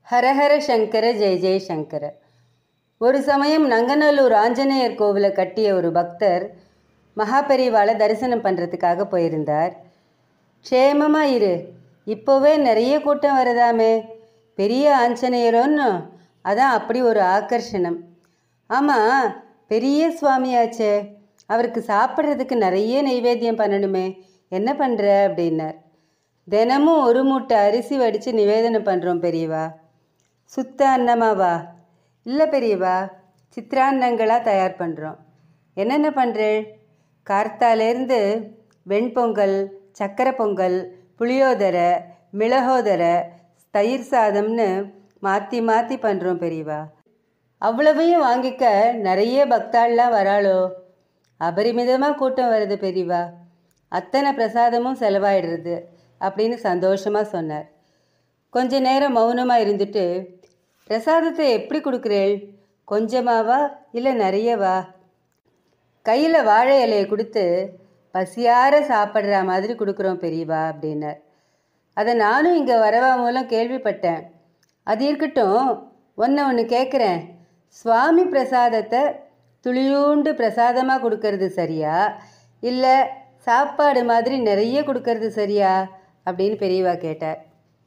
ஹரஹர சங்கர ஜெய ஜெய சங்கர ஒரு சமயம் நங்கநல்லூர் ஆஞ்சநேயர் கோவிலை கட்டிய ஒரு பக்தர் மகாபெரிவாளை தரிசனம் பண்ணுறதுக்காக போயிருந்தார் க்ஷேமமாக இரு இப்போவே நிறைய கூட்டம் வருதாமே பெரிய ஆஞ்சநேயரோன்னு அதான் அப்படி ஒரு ஆக்கர்ஷணம் ஆமாம் பெரிய சுவாமியாச்சே அவருக்கு சாப்பிட்றதுக்கு நிறைய நைவேத்தியம் பண்ணணுமே என்ன பண்ணுற அப்படின்னார் தினமும் ஒரு மூட்டை அரிசி வடித்து நிவேதனம் பண்ணுறோம் பெரியவா சுத்த அன்னமாவா இல்லை பெரியவா சித்திரான்னங்களாக தயார் பண்ணுறோம் என்னென்ன பண்ணுறேள் கார்த்தாலேருந்து வெண்பொங்கல் சக்கரை பொங்கல் புளியோதரை மிளகோதரை தயிர் சாதம்னு மாற்றி மாற்றி பண்ணுறோம் பெரியவா அவ்வளவையும் வாங்கிக்க நிறைய பக்தாள்லாம் வராளோ அபரிமிதமாக கூட்டம் வருது பெரியவா அத்தனை பிரசாதமும் செலவாயிடுறது அப்படின்னு சந்தோஷமாக சொன்னார் கொஞ்ச நேரம் மௌனமாக இருந்துட்டு பிரசாதத்தை எப்படி கொடுக்குறேள் கொஞ்சமாவா இல்லை நிறையவா கையில் வாழை இலையை கொடுத்து பசியார சாப்பிட்ற மாதிரி கொடுக்குறோம் பெரியவா அப்படின்னார் அதை நானும் இங்கே வரவா மூலம் கேள்விப்பட்டேன் அது இருக்கட்டும் ஒன்று ஒன்று கேட்குறேன் சுவாமி பிரசாதத்தை துளியூண்டு பிரசாதமாக கொடுக்கறது சரியா இல்லை சாப்பாடு மாதிரி நிறைய கொடுக்கறது சரியா அப்படின்னு பெரியவா கேட்டார்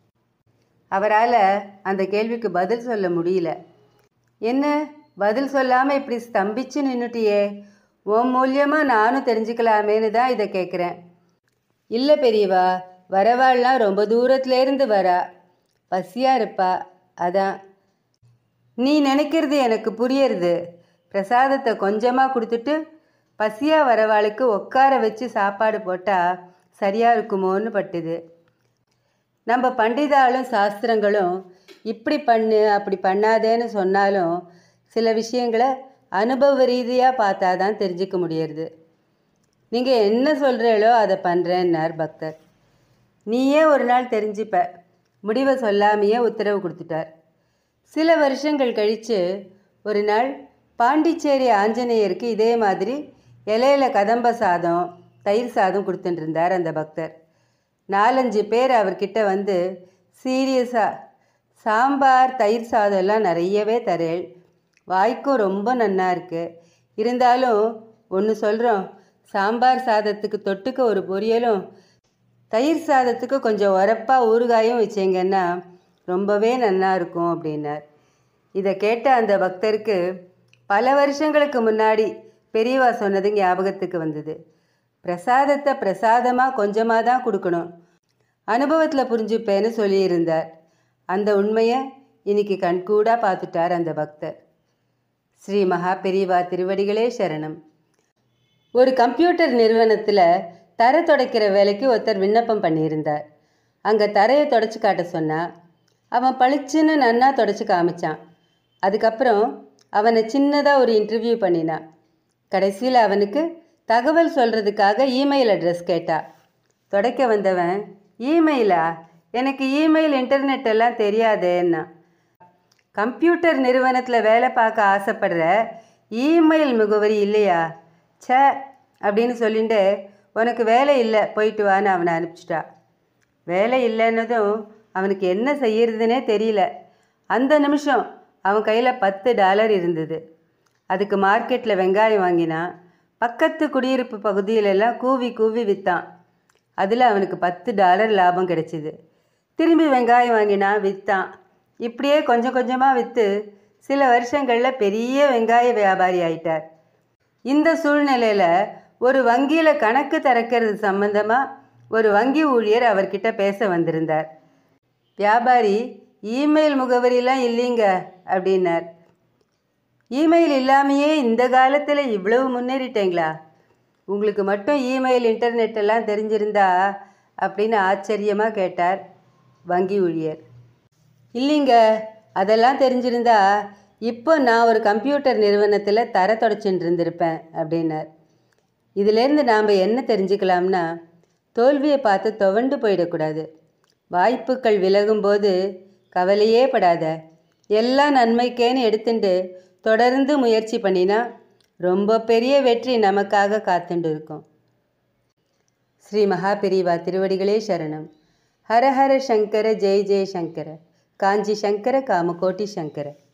அவரால் அந்த கேள்விக்கு பதில் சொல்ல முடியல என்ன பதில் சொல்லாமல் இப்படி ஸ்தம்பிச்சு நின்றுட்டியே உன் மூலியமாக நானும் தெரிஞ்சுக்கலாமேன்னு தான் இதை கேட்குறேன் இல்லை பெரியவா வரவாள்லாம் ரொம்ப தூரத்துலேருந்து வரா பசியாக இருப்பா அதான் நீ நினைக்கிறது எனக்கு புரியறது பிரசாதத்தை கொஞ்சமாக கொடுத்துட்டு பசியாக வரவாளுக்கு உட்கார வச்சு சாப்பாடு போட்டால் சரியாக இருக்குமோன்னு பட்டுது நம்ம பண்டிதாலும் சாஸ்திரங்களும் இப்படி பண்ணு அப்படி பண்ணாதேன்னு சொன்னாலும் சில விஷயங்களை அனுபவ ரீதியாக பார்த்தா தான் தெரிஞ்சுக்க முடியறது நீங்கள் என்ன சொல்கிறீங்களோ அதை பண்ணுறேன்னார் பக்தர் நீயே ஒரு நாள் தெரிஞ்சுப்ப முடிவை சொல்லாமையே உத்தரவு கொடுத்துட்டார் சில வருஷங்கள் கழித்து ஒரு நாள் பாண்டிச்சேரி ஆஞ்சநேயருக்கு இதே மாதிரி இலையில கதம்ப சாதம் தயிர் சாதம் கொடுத்துட்டு இருந்தார் அந்த பக்தர் நாலஞ்சு பேர் அவர்கிட்ட வந்து சீரியஸாக சாம்பார் தயிர் சாதம் எல்லாம் நிறையவே தரேள் வாய்க்கும் ரொம்ப நன்னா இருக்கு இருந்தாலும் ஒன்று சொல்கிறோம் சாம்பார் சாதத்துக்கு தொட்டுக்க ஒரு பொரியலும் தயிர் சாதத்துக்கு கொஞ்சம் உரப்பாக ஊறுகாயும் வச்சிங்கன்னா ரொம்பவே நன்னா இருக்கும் அப்படின்னார் இதை கேட்ட அந்த பக்தருக்கு பல வருஷங்களுக்கு முன்னாடி பெரியவா சொன்னது ஞாபகத்துக்கு வந்தது பிரசாதத்தை பிரசாதமாக கொஞ்சமாக தான் கொடுக்கணும் அனுபவத்தில் புரிஞ்சுப்பேன்னு சொல்லியிருந்தார் அந்த உண்மையை இன்னைக்கு கண்கூடாக பார்த்துட்டார் அந்த பக்தர் ஸ்ரீ மகா பெரியவா திருவடிகளே சரணம் ஒரு கம்ப்யூட்டர் நிறுவனத்தில் தரை துடைக்கிற வேலைக்கு ஒருத்தர் விண்ணப்பம் பண்ணியிருந்தார் அங்கே தரையை தொடச்சி காட்ட சொன்னா அவன் பளிச்சுன்னு நன்னா தொடச்சி காமிச்சான் அதுக்கப்புறம் அவனை சின்னதாக ஒரு இன்டர்வியூ பண்ணினான் கடைசியில் அவனுக்கு தகவல் சொல்கிறதுக்காக இமெயில் அட்ரஸ் கேட்டா தொடக்க வந்தவன் இமெயிலா எனக்கு இமெயில் இன்டர்நெட் எல்லாம் தெரியாதேன்னா கம்ப்யூட்டர் நிறுவனத்தில் வேலை பார்க்க ஆசைப்படுற இமெயில் முகவரி இல்லையா ச்சே அப்படின்னு சொல்லிட்டு உனக்கு வேலை இல்லை போயிட்டு வான்னு அவனை அனுப்பிச்சிட்டா வேலை இல்லைன்னதும் அவனுக்கு என்ன செய்யறதுனே தெரியல அந்த நிமிஷம் அவன் கையில் பத்து டாலர் இருந்தது அதுக்கு மார்க்கெட்டில் வெங்காயம் வாங்கினான் பக்கத்து குடியிருப்பு பகுதியிலெல்லாம் கூவி கூவி விற்றான் அதில் அவனுக்கு பத்து டாலர் லாபம் கிடைச்சிது திரும்பி வெங்காயம் வாங்கினான் விற்றான் இப்படியே கொஞ்சம் கொஞ்சமாக விற்று சில வருஷங்களில் பெரிய வெங்காய வியாபாரி ஆயிட்டார் இந்த சூழ்நிலையில் ஒரு வங்கியில் கணக்கு திறக்கிறது சம்பந்தமாக ஒரு வங்கி ஊழியர் அவர்கிட்ட பேச வந்திருந்தார் வியாபாரி இமெயில் முகவரிலாம் இல்லைங்க அப்படின்னார் இமெயில் இல்லாமையே இந்த காலத்தில் இவ்வளவு முன்னேறிட்டேங்களா உங்களுக்கு மட்டும் இமெயில் இன்டர்நெட் எல்லாம் தெரிஞ்சிருந்தா அப்படின்னு ஆச்சரியமாக கேட்டார் வங்கி ஊழியர் இல்லைங்க அதெல்லாம் தெரிஞ்சிருந்தா இப்போ நான் ஒரு கம்ப்யூட்டர் நிறுவனத்தில் தர தொடச்சின்னு இருந்திருப்பேன் அப்படின்னார் இதிலேருந்து நாம் என்ன தெரிஞ்சுக்கலாம்னா தோல்வியை பார்த்து துவண்டு போயிடக்கூடாது வாய்ப்புகள் விலகும்போது கவலையே படாத எல்லாம் நன்மைக்கேன்னு எடுத்துட்டு தொடர்ந்து முயற்சி பண்ணினா ரொம்ப பெரிய வெற்றி நமக்காக காத்துண்டு இருக்கும் ஸ்ரீ மகாபெரிவா திருவடிகளே சரணம் ஹர ஹர சங்கர ஜெய் ஜெய் சங்கர காஞ்சி சங்கர காமகோட்டி சங்கர